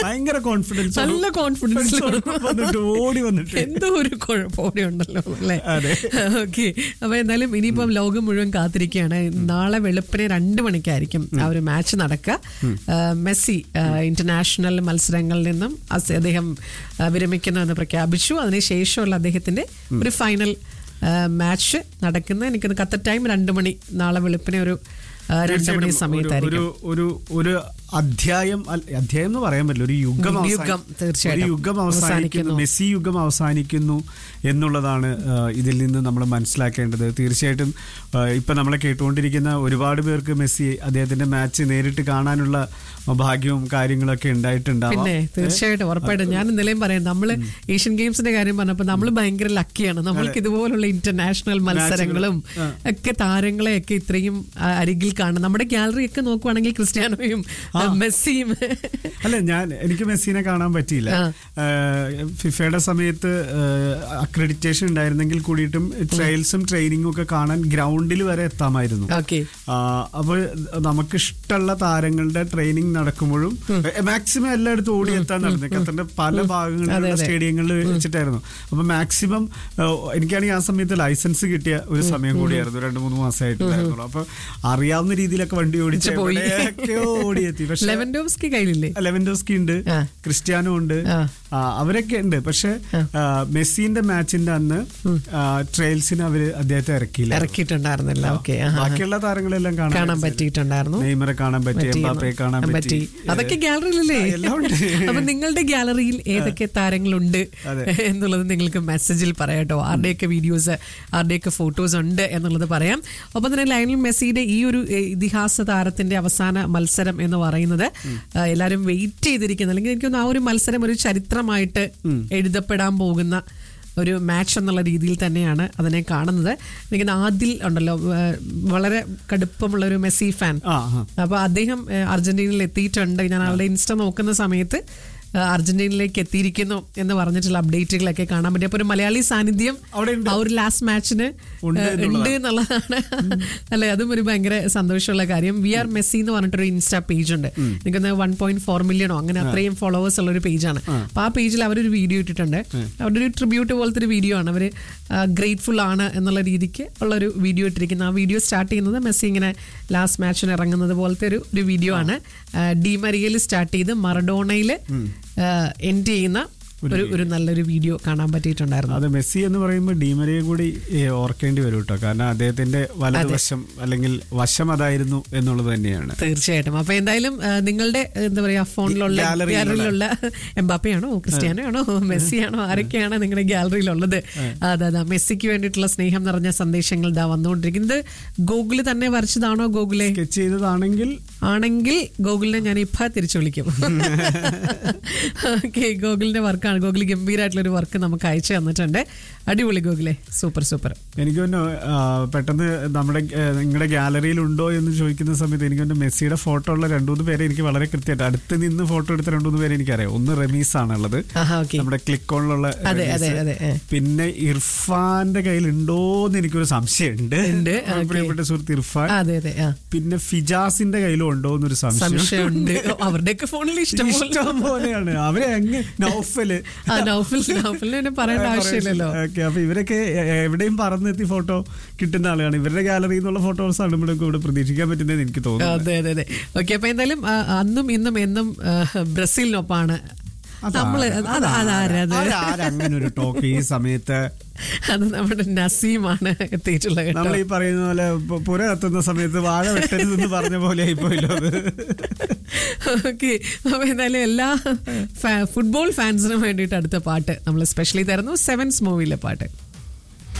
ഭയങ്കര കോൺഫിഡൻസ് നല്ല കോൺഫിഡൻസ് വന്നിട്ട് ഓടി വന്നിട്ട് എന്തോ ഒരു കുഴപ്പമോടെ ഉണ്ടല്ലോ അല്ലേ അതെ. ഓക്കെ അപ്പൊ എന്തായാലും ഇനിയിപ്പം ലോകം മുഴുവൻ കാത്തിരിക്കുകയാണ് നാളെ വെളുപ്പിനെ രണ്ട് മണിക്കായിരിക്കും ആ ഒരു മാച്ച് നടക്കുക ആ, മെസ്സി ആ, ഇന്റർനാഷണൽ മത്സരങ്ങളിൽ നിന്നും അസ് അദ്ദേഹം ആ, വിരമിക്കുന്നു എന്ന് പ്രഖ്യാപിച്ചു അതിനുശേഷമുള്ള അദ്ദേഹത്തിന്റെ ഒരു ഫൈനൽ ആ, മാച്ച് നടക്കുന്ന എനിക്കൊന്ന് കത്ത ടൈം രണ്ട് മണി നാളെ വെളുപ്പിനെ ഒരു ആ, രണ്ട് മണി തീർച്ചയായിട്ടും സമയത്തായിരിക്കും ഒരു ഒരു ഒരു അധ്യായം അല്ല- അധ്യായം എന്ന് പറയാൻ പറ്റില്ല ഒരു യുഗം യുഗം, അവസാനി- തീർച്ചയായിട്ടും. ഒരു യുഗം അവസാനിക്കുന്നു അവസാനിക്കുന്നു. മെസ്സി യുഗം അവസാനിക്കുന്നു എന്നുള്ളതാണ് ആ, ഇതിൽ നിന്ന് നമ്മൾ മനസ്സിലാക്കേണ്ടത് തീർച്ചയായിട്ടും ആ, ഇപ്പൊ നമ്മളെ കേട്ടുകൊണ്ടിരിക്കുന്ന ഒരുപാട് പേർക്ക് മെസ്സി അദ്ദേഹത്തിന്റെ മാച്ച് നേരിട്ട് കാണാനുള്ള ഭാഗ്യവും കാര്യങ്ങളൊക്കെ ഉണ്ടായിട്ടുണ്ടാവാം പിന്നെ തീർച്ചയായിട്ടും ഉറപ്പായിട്ടും ഞാൻ ഇന്നലെയും പറയാം നമ്മള് ഏഷ്യൻ ഗെയിംസിന്റെ കാര്യം പറഞ്ഞപ്പോൾ നമ്മൾ ഭയങ്കര ലക്കിയാണ് നമ്മൾക്ക് ഇതുപോലുള്ള ഇന്റർനാഷണൽ മത്സരങ്ങളും ഒക്കെ താരങ്ങളെ ഒക്കെ ഇത്രയും ആ, അരികിൽ കാണും നമ്മുടെ ഗാലറി ഒക്കെ നോക്കുവാണെങ്കിൽ ക്രിസ്ത്യാനോയും ആ, മെസ്സിയും അല്ല ഞാൻ എനിക്ക് മെസ്സിനെ കാണാൻ പറ്റിയില്ല ആ. ഏഹ് ഫിഫയുടെ സമയത്ത് അക്രഡിറ്റേഷൻ ഉണ്ടായിരുന്നെങ്കിൽ കൂടിയിട്ടും ട്രയൽസും ട്രെയിനിങ്ങും ഒക്കെ കാണാൻ ഗ്രൗണ്ടിൽ വരെ എത്താമായിരുന്നു ഓക്കെ അപ്പോൾ നമുക്ക് ഇഷ്ടമുള്ള താരങ്ങളുടെ ട്രെയിനിങ് നടക്കുമ്പോഴും മാക്സിമം എല്ലായിടത്തും ഓടിയെത്താൻ നടന്നത് ഖത്തറിന്റെ പല ഭാഗങ്ങളിലുള്ള സ്റ്റേഡിയങ്ങളിൽ വെച്ചിട്ടായിരുന്നു അപ്പൊ മാക്സിമം എനിക്കാണെങ്കിൽ ആ സമയത്ത് ലൈസൻസ് കിട്ടിയ ഒരു സമയം കൂടിയായിരുന്നു രണ്ട് മൂന്ന് മാസമായിട്ടുണ്ടായിരുന്നുള്ളൂ അപ്പൊ അറിയാവുന്ന രീതിയിലൊക്കെ വണ്ടി ഓടിച്ച് പോയി. എവിടെയൊക്കെയോ ഓടിയെത്തി പക്ഷെ ലെവൻഡോവ്സ്കി കയ്യിലില്ലേ ലെവൻഡോസ്കി ഉണ്ട് ആ. ക്രിസ്ത്യാനോ ഉണ്ട് ആ. ആ, അവരൊക്കെ ഉണ്ട് പക്ഷെ ആ, മെസ്സിന്റെ മാച്ചിന്റെ അന്ന് ട്രയൽസിന് അവര് അദ്ദേഹത്തെ ഇറക്കിയില്ല ഇറക്കിയിട്ടുണ്ടായിരുന്നില്ല ഓക്കെ ബാക്കിയുള്ള താരങ്ങളെല്ലാം കാണാൻ കാണാൻ പറ്റിയിട്ടുണ്ടായിരുന്നു നെയ്മറെ കാണാൻ പറ്റി പറ്റിയിരുന്നു. എംബാപ്പയെ കാണാൻ പറ്റി പറ്റി അതൊക്കെ ഗാലറിയിലല്ലേ ആ, എല്ലാം ഉണ്ട്. അപ്പൊ നിങ്ങളുടെ ഗാലറിയിൽ ഏതൊക്കെ താരങ്ങളുണ്ട് അതെ. എന്നുള്ളത് നിങ്ങൾക്ക് മെസ്സേജിൽ പറയാട്ടോ ആരുടെയൊക്കെ വീഡിയോസ് ആരുടെയൊക്കെ ഫോട്ടോസ് ഉണ്ട് എന്നുള്ളത് പറയാം ഒപ്പം തന്നെ ലയണൽ മെസ്സിയുടെ ഈ ഒരു ഏ, ഇതിഹാസ താരത്തിന്റെ അവസാന മത്സരം എന്ന് പറയുന്നത് ആ, എല്ലാവരും വെയിറ്റ് ചെയ്തിരിക്കുന്ന അല്ലെങ്കിൽ എനിക്ക് തോന്നുന്നു ആ ഒരു മത്സരം ഒരു ചരിത്രമായിട്ട് എഴുതപ്പെടാൻ പോകുന്ന ഒരു മാച്ച് എന്നുള്ള രീതിയിൽ തന്നെയാണ് അതിനെ കാണുന്നത് എനിക്ക് ആദിൽ ഉണ്ടല്ലോ ഏ, വളരെ കടുപ്പമുള്ള ഒരു മെസ്സി ഫാൻ ആ ആ. അപ്പൊ അദ്ദേഹം ഏഹ്, അർജന്റീനയിൽ എത്തിയിട്ടുണ്ട് ഞാൻ അവളുടെ ഇൻസ്റ്റ നോക്കുന്ന സമയത്ത് ഏഹ്, അർജന്റീനയിലേക്ക് എത്തിയിരിക്കുന്നു എന്ന് പറഞ്ഞിട്ടുള്ള അപ്ഡേറ്റുകളൊക്കെ കാണാൻ പറ്റി അപ്പൊ ഒരു മലയാളി സാന്നിധ്യം അവിടെ ഉണ്ട്. ആ ഒരു ലാസ്റ്റ് മാച്ചിന് ഉണ്ട് ഏഹ്, ഉണ്ട് എന്നുള്ളതാണ് അല്ലെ അതും ഒരു ഭയങ്കര സന്തോഷമുള്ള കാര്യം വി ആർ മെസ്സി എന്ന് പറഞ്ഞിട്ടൊരു ഇൻസ്റ്റാ പേജ് ഉണ്ട് എനിക്കൊന്ന് വൺ പോയിന്റ് ഫോർ മില്യണോ അങ്ങനെ അത്രയും ഫോളോവേഴ്സ് ഉള്ള ഒരു പേജാണ് അപ്പൊ ആ പേജിൽ അവരൊരു വീഡിയോ ഇട്ടിട്ടുണ്ട് അവരുടെ ഒരു ട്രിബ്യൂട്ട് പോലത്തെ ഒരു വീഡിയോ ആണ് അവര് ഗ്രേറ്റ്ഫുൾ ആണ് എന്നുള്ള രീതിക്ക് ഉള്ള ഒരു വീഡിയോ ഇട്ടിരിക്കുന്നത് ആ വീഡിയോ സ്റ്റാർട്ട് ചെയ്യുന്നത് മെസ്സി ഇങ്ങനെ ലാസ്റ്റ് മാച്ചിന് ഇറങ്ങുന്നത് പോലത്തെ ഒരു ഒരു വീഡിയോ ആണ് ഡിമരിയയിൽ സ്റ്റാർട്ട് ചെയ്ത് മറഡോണയിൽ എൻഡ് ചെയ്യുന്ന ഒരു ഒരു നല്ലൊരു വീഡിയോ കാണാൻ പറ്റിയിട്ടുണ്ടായിരുന്നു അത് മെസ്സി എന്ന് പറയുമ്പോൾ ഡീമരയെ കൂടി ഏ, ഓർക്കേണ്ടി വരും കേട്ടോ കാരണം അദ്ദേഹത്തിന്റെ വലതുവശം അല്ലെങ്കിൽ വശം അതായിരുന്നു എന്നുള്ളത് തന്നെയാണ് തീർച്ചയായിട്ടും അപ്പൊ എന്തായാലും ആ, നിങ്ങളുടെ എന്താ പറയാ ഫോണിലുള്ള ഗാലറിയിലുള്ള- ഗാലറിയിലുള്ള എംബാപ്പയാണോ ക്രിസ്ത്യാനോ ആണോ മെസ്സിയാണോ ആരൊക്കെയാണ് നിങ്ങളുടെ ഗാലറിയിലുള്ളത് അതെ അതെ മെസ്സിക്ക് വേണ്ടിയിട്ടുള്ള സ്നേഹം നിറഞ്ഞ സന്ദേശങ്ങൾ ഇതാ വന്നുകൊണ്ടിരിക്കുന്നത് ഗൂഗിള് തന്നെ വരച്ചതാണോ ഗൂഗിളെ സ്കെച്ച് ചെയ്തതാണെങ്കിൽ ആണെങ്കിൽ ഗൂഗിളിനെ ഞാൻ ഇപ്പൊ തിരിച്ചു വിളിക്കും ഓക്കെ ഗൂഗിളിന്റെ വർക്കാണ് ഗൂഗിൾ ഗംഭീരമായിട്ടുള്ള ഒരു വർക്ക് നമുക്ക് അയച്ചു തന്നിട്ടുണ്ട് അടിപൊളി ഗൂഗിളെ സൂപ്പർ സൂപ്പർ എനിക്ക് തന്നെ പെട്ടെന്ന് നമ്മുടെ നിങ്ങളുടെ ഗാലറിയിൽ ഉണ്ടോ എന്ന് ചോദിക്കുന്ന സമയത്ത് എനിക്ക് തന്നെ മെസ്സിയുടെ ഫോട്ടോ ഉള്ള രണ്ടു മൂന്ന് പേരെ എനിക്ക് വളരെ കൃത്യമായിട്ട് അടുത്ത് നിന്ന് ഫോട്ടോ എടുത്ത രണ്ടു മൂന്ന് പേരെ എനിക്കറിയാം ഒന്ന് റമീസ് ആണുള്ളത് ആഹാ ഓക്കെ നമ്മുടെ ക്ലിക്ക് ഓണിലുള്ള അതെ, അതെ, അതെ, ഏ. പിന്നെ ഇർഫാന്റെ കയ്യിൽ ഉണ്ടോന്ന് എനിക്കൊരു സംശയമുണ്ട് ഉണ്ട്, നമ്മുടെ ഓക്കേ. പ്രിയപ്പെട്ട സുഹൃത്ത് ഇർഫാൻ അതെ അതെ ആ പിന്നെ ഫിജാസിന്റെ കയ്യിലും ഉണ്ടോ എന്നൊരു സംശയം സംശയമുണ്ട് ഓ, അവരുടെയൊക്കെ ഫോണിൽ ഇഷ്ടം പോലെ ഇഷ്ടം പോലെയാണ് അവരെ അങ്ങ് നൗഫല് ആ നൗഫൽ നൗഫലിനെ പിന്നെ പറയേണ്ട ആവശ്യമില്ലല്ലോ ഓക്കെ അപ്പൊ ഇവരൊക്കെ എ- എവിടെയും പറന്നെത്തി ഫോട്ടോ കിട്ടുന്ന ആളുകളാണ് ഇവരുടെ ഗാലറിയിൽ നിന്നുള്ള ഫോട്ടോസ് ആണ് ഇവിടെ ഇവിടെ പ്രതീക്ഷിക്കാൻ പറ്റുന്നത് എനിക്ക് തോന്നുന്നു അതെ അതെ അതെ ഓക്കെ അപ്പൊ എന്തായാലും ആ, അന്നും ഇന്നും എന്നും ആ, ബ്രസീലിനൊപ്പമാണ് നമ്മള് അത് അത് അതാരത് അങ്ങനെ ഒരു ടോക്ക് ഈ സമയത്ത് അത് നമ്മുടെ നസീമാണ് എത്തിയിട്ടുള്ളത് കേട്ടോ നമ്മൾ ഈ പറയുന്ന പോലെ പു- പുര കത്തുന്ന സമയത്ത് വാഴ വെട്ടരുതെന്ന് പറഞ്ഞ പോലെ ആയിപ്പോയില്ലോ അത് ഓക്കെ അപ്പൊ എന്തായാലും എല്ലാ ഫുട്ബോൾ ഫാൻസിനും വേണ്ടിയിട്ട് അടുത്ത പാട്ട് നമ്മൾ സ്പെഷ്യലി തരുന്നു സെവൻസ് മൂവിയിലെ പാട്ട്